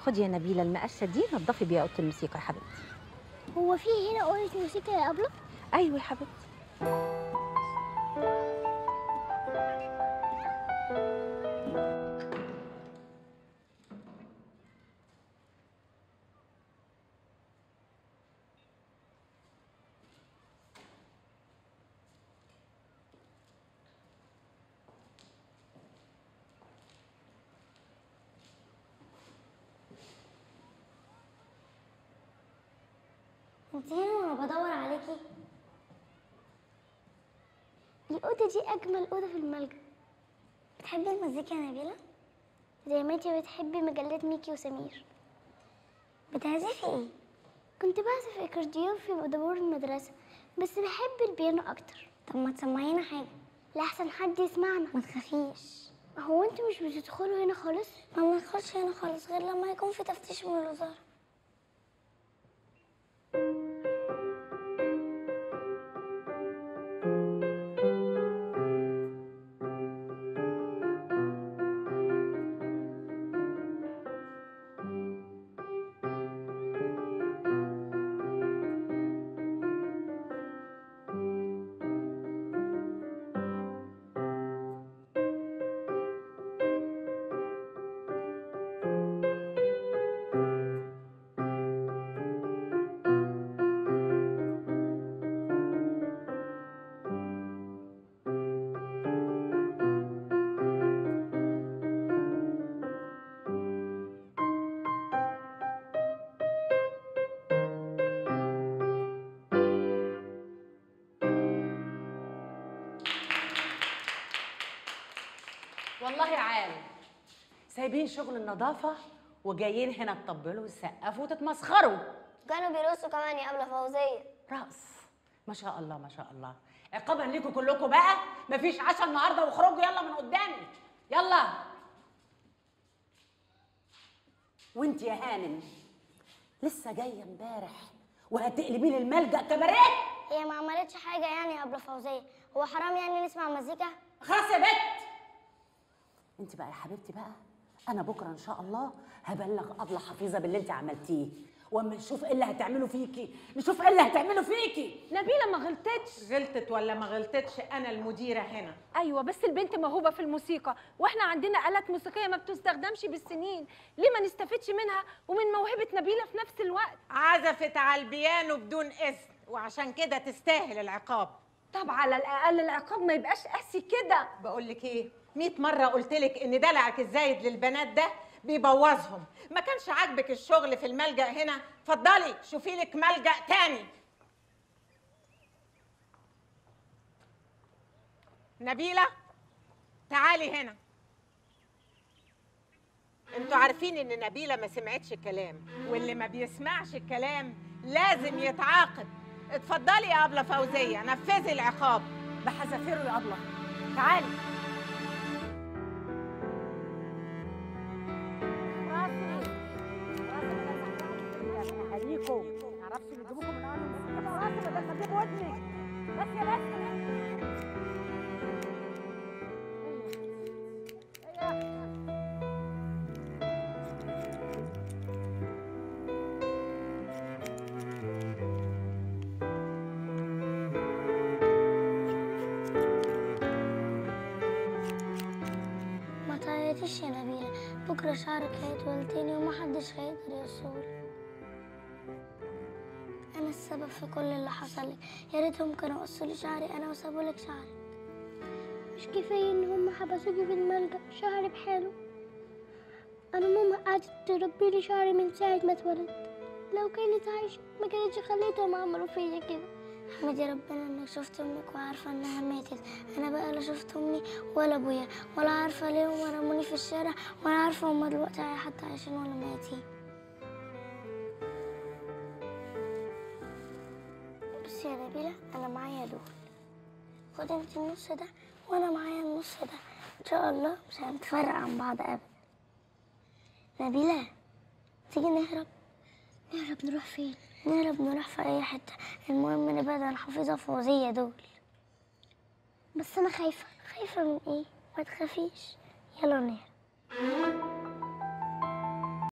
خدي يا نبيله المقشه دي نضفي بيها اوضه الموسيقى يا حبيبتي هو في هنا أوضة موسيقى يا أبلة؟ ايوه يا حبيبتي انت هنا وانا بدور عليكي الأوضة دي أجمل أوضة في الملجأ بتحبي المزيكا يا نبيلة؟ زي ما انتي بتحبي مجلات ميكي وسمير بتعزفي ايه؟ كنت بعزف اكورديون في دبور المدرسة بس بحب البيانو أكتر طب ما تسمعينا حاجة لأحسن حد يسمعنا ما تخافيش هو انتوا مش بتدخلوا هنا خالص؟ ما بندخلش هنا خالص غير لما يكون في تفتيش من الوزارة والله عال سايبين شغل النظافة وجايين هنا تطبلوا وتسقفوا وتتمسخروا كانوا بيرقصوا كمان يا أبلة فوزية رقص ما شاء الله ما شاء الله عقابا ليكم كلكم بقى مفيش عشاء النهارده واخرجوا يلا من قدامي يلا وانت يا هانم لسه جايه امبارح وهتقلبي لي الملجأ كباريه هي ما عملتش حاجة يعني يا أبلة فوزية هو حرام يعني نسمع مزيكا؟ خلاص يا بت انت بقى يا حبيبتي بقى انا بكره ان شاء الله هبلغ ابله حفيظه باللي انت عملتيه واما نشوف ايه اللي هتعمله فيكي نشوف ايه اللي هتعمله فيكي نبيله ما غلطتش غلطت ولا ما غلطتش انا المديره هنا ايوه بس البنت موهوبه في الموسيقى واحنا عندنا آلات موسيقيه ما بتستخدمش بالسنين ليه ما نستفدش منها ومن موهبه نبيله في نفس الوقت عزفت على البيانو بدون اذن وعشان كده تستاهل العقاب طب على الاقل العقاب ما يبقاش قاسي كده بقول لك ايه 100 مره قلت لك ان دلعك الزايد للبنات ده بيبوظهم ما كانش عاجبك الشغل في الملجأ هنا اتفضلي شوفي لك ملجأ تاني نبيلة تعالي هنا انتوا عارفين ان نبيلة ما سمعتش الكلام واللي ما بيسمعش الكلام لازم يتعاقب اتفضلي يا أبلة فوزية نفذي العقاب بحذافيره يا ابله تعالي اهاليكم ما اعرفش يجيبوكم من اول المسجد راسي بدل ما اجيب ودنك بس يا بس ما تعيطيش يا نبيلة بكرة شعرك هيطول تاني ومحدش هيقدر يوصل أنا السبب في كل اللي حصل لي يا ريتهم كانوا قصوا لي شعري أنا وسابوا لك شعري مش كفاية إن هم حبسوني في الملجأ شعري بحاله أنا ماما قعدت تربي لي شعري من ساعة ما اتولدت لو كانت عايشة ما كانتش خليتهم عملوا فيا كده احمدي ربنا انك شفت امك وعارفه انها ماتت انا بقى لا شفت امي ولا ابويا ولا عارفه ليه هما رموني في الشارع ولا عارفه هما دلوقتي حتى عايشين ولا ميتين بصي يا نبيله انا معايا دول خدي انت النص ده وانا معايا النص ده ان شاء الله مش هنتفرق عن بعض ابدا نبيله تيجي نهرب نهرب نروح فين نهرب نروح في اي حته المهم نبعد عن حفيظه فوزيه دول بس انا خايفه خايفه من ايه ما تخافيش يلا نهرب